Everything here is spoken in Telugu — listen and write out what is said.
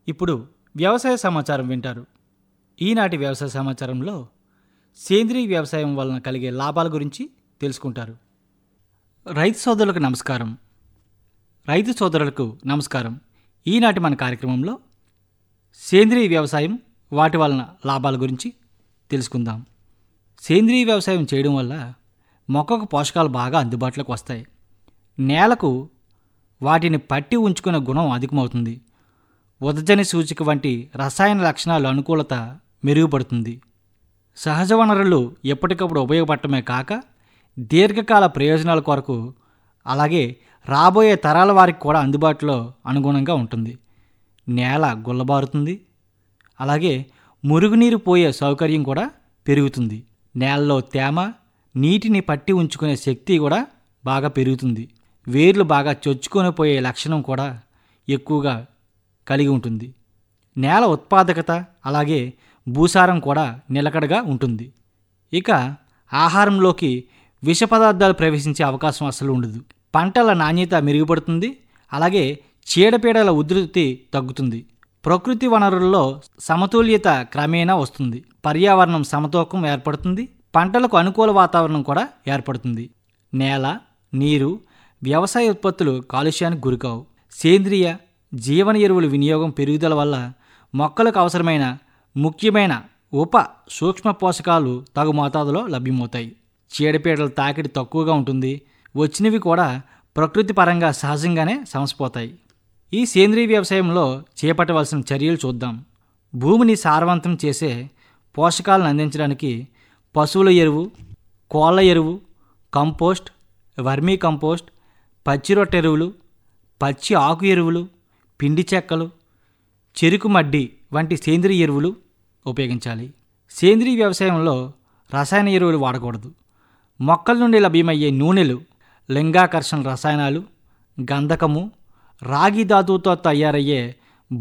ఇప్పుడు వ్యవసాయ సమాచారం వింటారు ఈనాటి వ్యవసాయ సమాచారంలో సేంద్రీయ వ్యవసాయం వలన కలిగే లాభాల గురించి తెలుసుకుంటారు రైతు సోదరులకు నమస్కారం రైతు సోదరులకు నమస్కారం ఈనాటి మన కార్యక్రమంలో సేంద్రీయ వ్యవసాయం వాటి వలన లాభాల గురించి తెలుసుకుందాం సేంద్రీయ వ్యవసాయం చేయడం వల్ల మొక్కకు పోషకాలు బాగా అందుబాటులోకి వస్తాయి నేలకు వాటిని పట్టి ఉంచుకునే గుణం అధికమవుతుంది ఉదజని సూచిక వంటి రసాయన లక్షణాల అనుకూలత మెరుగుపడుతుంది సహజ వనరులు ఎప్పటికప్పుడు ఉపయోగపడటమే కాక దీర్ఘకాల ప్రయోజనాల కొరకు అలాగే రాబోయే తరాల వారికి కూడా అందుబాటులో అనుగుణంగా ఉంటుంది నేల గుల్లబారుతుంది అలాగే మురుగునీరు పోయే సౌకర్యం కూడా పెరుగుతుంది నేలలో తేమ నీటిని పట్టి ఉంచుకునే శక్తి కూడా బాగా పెరుగుతుంది వేర్లు బాగా చొచ్చుకొని పోయే లక్షణం కూడా ఎక్కువగా కలిగి ఉంటుంది నేల ఉత్పాదకత అలాగే భూసారం కూడా నిలకడగా ఉంటుంది ఇక ఆహారంలోకి విష పదార్థాలు ప్రవేశించే అవకాశం అసలు ఉండదు పంటల నాణ్యత మెరుగుపడుతుంది అలాగే చీడపీడల ఉధృతి తగ్గుతుంది ప్రకృతి వనరుల్లో సమతుల్యత క్రమేణా వస్తుంది పర్యావరణం సమతూకం ఏర్పడుతుంది పంటలకు అనుకూల వాతావరణం కూడా ఏర్పడుతుంది నేల నీరు వ్యవసాయ ఉత్పత్తులు కాలుష్యానికి గురికావు సేంద్రియ జీవన ఎరువుల వినియోగం పెరుగుదల వల్ల మొక్కలకు అవసరమైన ముఖ్యమైన ఉప సూక్ష్మ పోషకాలు తగు మోతాదులో లభ్యమవుతాయి చీడపీడల తాకిడి తక్కువగా ఉంటుంది వచ్చినవి కూడా ప్రకృతి పరంగా సహజంగానే సమసిపోతాయి ఈ సేంద్రీయ వ్యవసాయంలో చేపట్టవలసిన చర్యలు చూద్దాం భూమిని సారవంతం చేసే పోషకాలను అందించడానికి పశువుల ఎరువు కోళ్ళ ఎరువు కంపోస్ట్ వర్మీ కంపోస్ట్ పచ్చి రొట్టె ఎరువులు పచ్చి ఆకు ఎరువులు పిండి చెక్కలు చెరుకు మడ్డి వంటి సేంద్రియ ఎరువులు ఉపయోగించాలి సేంద్రీయ వ్యవసాయంలో రసాయన ఎరువులు వాడకూడదు మొక్కల నుండి లభ్యమయ్యే నూనెలు లింగాకర్షణ రసాయనాలు గంధకము రాగి ధాతువుతో తయారయ్యే